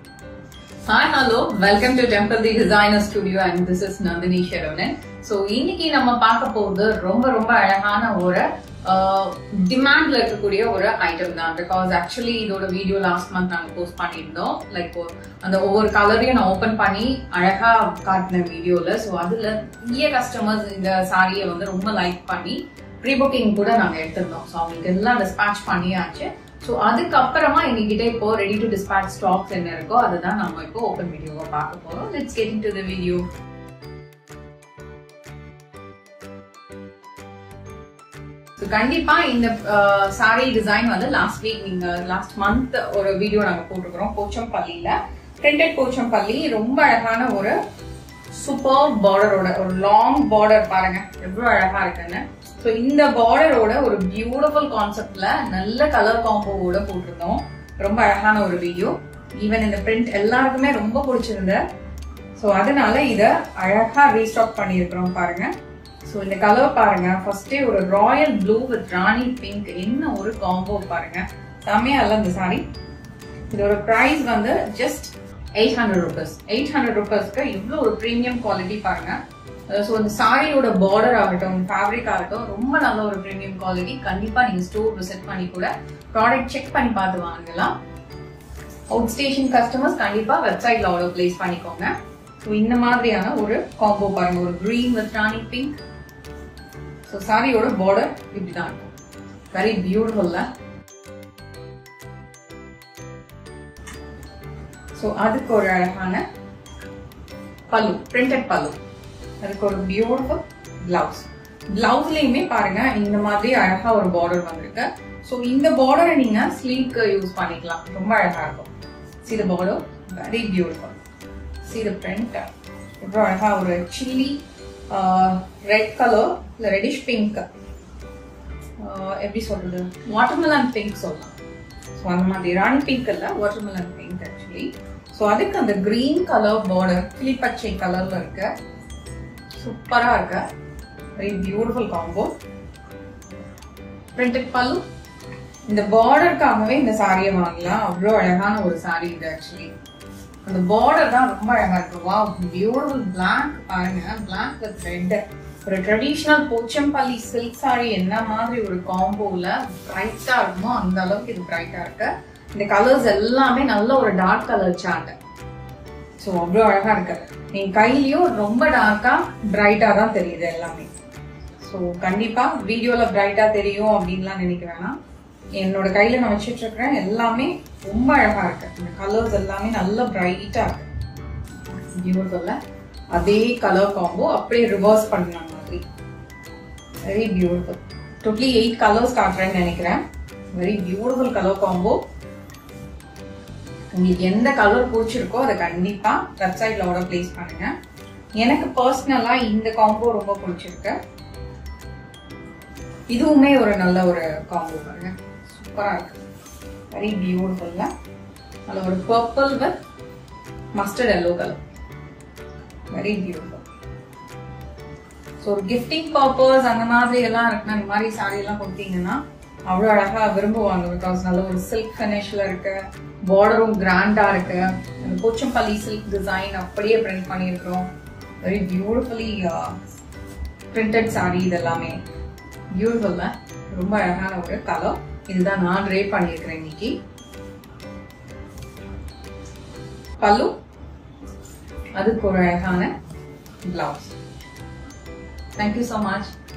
Hi, hello. Welcome to Temple the Designer Studio and this is Nandini Sharonan. So, இன்னைக்கு நம்ம பார்க்க போறது ரொம்ப ரொம்ப அழகான ஒரு டிமாண்ட்ல இருக்கக்கூடிய ஒரு ஐட்டம் தான் பிகாஸ் ஆக்சுவலி இதோட வீடியோ லாஸ்ட் மந்த் நாங்க போஸ்ட் பண்ணியிருந்தோம் லைக் அந்த ஒவ்வொரு கலரையும் நான் ஓபன் பண்ணி அழகா காட்டின வீடியோல ஸோ அதுல நிறைய கஸ்டமர்ஸ் இந்த சாரியை வந்து ரொம்ப லைக் பண்ணி ப்ரீ புக்கிங் கூட நாங்க எடுத்திருந்தோம் ஸோ அவங்களுக்கு எல்லாம் டிஸ்பேச் பண்ணியாச்சு ஸோ அதுக்கப்புறமா எங்ககிட்ட இப்போ ரெடி டு டிஸ்பேச் ஸ்டாக்ஸ் என்ன இருக்கோ அதுதான் நம்ம இப்போ ஓப்பன் வீடியோவை பார்க்க போறோம் let's get to the video கண்டிப்பா இந்த சாரி டிசைன் வந்து லாஸ்ட் வீக் நீங்க லாஸ்ட் மந்த் ஒரு வீடியோ நாங்க போட்டுக்கிறோம் போச்சம்பள்ளியில பிரிண்டட் போச்சம்பள்ளி ரொம்ப அழகான ஒரு சூப்பர் பார்டரோட ஒரு லாங் பார்டர் பாருங்க எவ்வளவு அழகா இருக்குன்னு ஸோ இந்த பார்டரோட ஒரு பியூட்டிஃபுல் கான்செப்ட்ல நல்ல கலர் காம்போவோட போட்டிருந்தோம் ரொம்ப அழகான ஒரு வீடியோ ஈவன் இந்த பிரிண்ட் எல்லாருக்குமே ரொம்ப பிடிச்சிருந்த ஸோ அதனால இதை அழகா ரீஸ்டாக் பண்ணியிருக்கிறோம் பாருங்க ஸோ இந்த கலர் பாருங்க ஃபர்ஸ்டே ஒரு royal blue with rani pink என்ன ஒரு காம்போ பாருங்க செம்மையா இல்ல இந்த சாரி இதோட ப்ரைஸ் வந்து just eight hundred rupees eight hundred ருபீஸ்க்கு இவ்வளோ ஒரு ப்ரீமியம் குவாலிட்டி பாருங்க ஸோ இந்த சாரியோட பார்டர் ஆகட்டும் ஃபேப்ரிக் ஆகட்டும் ரொம்ப நல்ல ஒரு ப்ரீமியம் குவாலிட்டி கண்டிப்பா நீங்க ஸ்டோர் விசிட் பண்ணி கூட ப்ராடக்ட் செக் பண்ணி பார்த்து வாங்கலாம் அவுட் ஸ்டேஷன் கஸ்டமர்ஸ் கண்டிப்பா வெப்சைட்ல ஆர்டர் பிளேஸ் பண்ணிக்கோங்க ஸோ இந்த மாதிரியான ஒரு காம்போ பாருங்க ஒரு green with rani pink so சாரியோட பார்டர் இப்படிதான் இருக்கும் வெரி பியூட்டிஃபுல்ல ஸோ அதுக்கு ஒரு அழகான பல்லு பிரிண்டட் பல்லு அதுக்கு ஒரு பியூட்டிஃபுல் பிளவுஸ் பிளவுஸ்லயுமே பாருங்க இந்த மாதிரி அழகா ஒரு பார்டர் வந்திருக்கு ஸோ இந்த பார்டரை நீங்க ஸ்லீவ்க்கு யூஸ் பண்ணிக்கலாம் ரொம்ப அழகா இருக்கும் see the border very beautiful see the print எவ்வளோ அழகா ஒரு சில்லி ரெட் கலர் இல்லை ரெடிஷ் பிங்க் எப்படி சொல்றது வாட்டர்மெலன் பிங்க் சொல்லலாம் ஸோ அந்த மாதிரி ராணி பிங்க் இல்லை வாட்டர்மெலன் பிங்க் ஆக்சுவலி ஸோ அதுக்கு அந்த கிரீன் கலர் பார்டர் கிளிப்பச்சை கலர்ல இருக்கு சூப்பரா இருக்கு வெரி பியூட்டிஃபுல் காம்போ பிரிண்டட் பல்லு இந்த பார்டருக்காகவே இந்த சாரியை வாங்கலாம் அவ்வளோ அழகான ஒரு சாரி இது ஆக்சுவலி அந்த பார்டர் தான் ரொம்ப அழகா இருக்கு வா பியூட்டிஃபுல் பிளாக் பாருங்க பிளாக் வித் ரெட் ஒரு ட்ரெடிஷ்னல் போச்சம்பள்ளி சில்க் சாரி என்ன மாதிரி ஒரு காம்போல பிரைட்டா இருக்குமோ அந்த அளவுக்கு இது பிரைட்டா இருக்கு இந்த கலர்ஸ் எல்லாமே நல்ல ஒரு டார்க் கலர் சார்ட் ஸோ அவ்வளோ அழகா இருக்கு என் கையிலயும் ரொம்ப டார்க்கா பிரைட்டா தான் தெரியுது எல்லாமே ஸோ கண்டிப்பா வீடியோல பிரைட்டா தெரியும் அப்படின்லாம் நினைக்க வேணாம் என்னோட கையில நான் வச்சுட்டு இருக்கிறேன் எல்லாமே ரொம்ப அழகா இருக்கு இந்த கலர்ஸ் எல்லாமே நல்ல பிரைட்டா இருக்கு பியூட்டிஃபுல்ல அதே கலர் காம்போ அப்படியே ரிவர்ஸ் பண்ண மாதிரி very beautiful totally eight colours காட்டுறேன்னு நினைக்கிறேன் வெரி பியூட்டிஃபுல் கலர் காம்போ உங்களுக்கு எந்த கலர் பிடிச்சிருக்கோ அதை கண்டிப்பா வெப்சைட்ல ஆர்டர் பிளேஸ் பண்ணுங்க எனக்கு பர்சனலா இந்த காம்போ ரொம்ப பிடிச்சிருக்கு இதுவுமே ஒரு நல்ல ஒரு காம்போ பாருங்க சூப்பரா இருக்கு வெரி பியூட்டிஃபுல்ல நல்ல ஒரு purple with mustard yellow colour very beautiful so ஒரு கிஃப்டிங் பர்பஸ் அந்த மாதிரி எல்லாம் இருக்குன்னா இந்த மாதிரி சாரி எல்லாம் கொடுத்தீங்கன்னா அவ்வளோ அழகா விரும்புவாங்க பிகாஸ் நல்ல ஒரு சில்க் ஃபினிஷ்ல இருக்கு பார்டரும் கிராண்டா இருக்கு அந்த போச்சம்பள்ளி சில்க் டிசைன் அப்படியே பிரிண்ட் பண்ணியிருக்கிறோம் வெரி பியூட்டிஃபுல்லி பிரிண்டட் சாரி இது எல்லாமே பியூட்டிஃபுல்ல ரொம்ப அழகான ஒரு கலர் இதுதான் நான் ட்ரே பண்ணியிருக்கிறேன் இன்னைக்கு பல்லு அதுக்கு ஒரு அழகான பிளவுஸ் தேங்க்யூ ஸோ மச்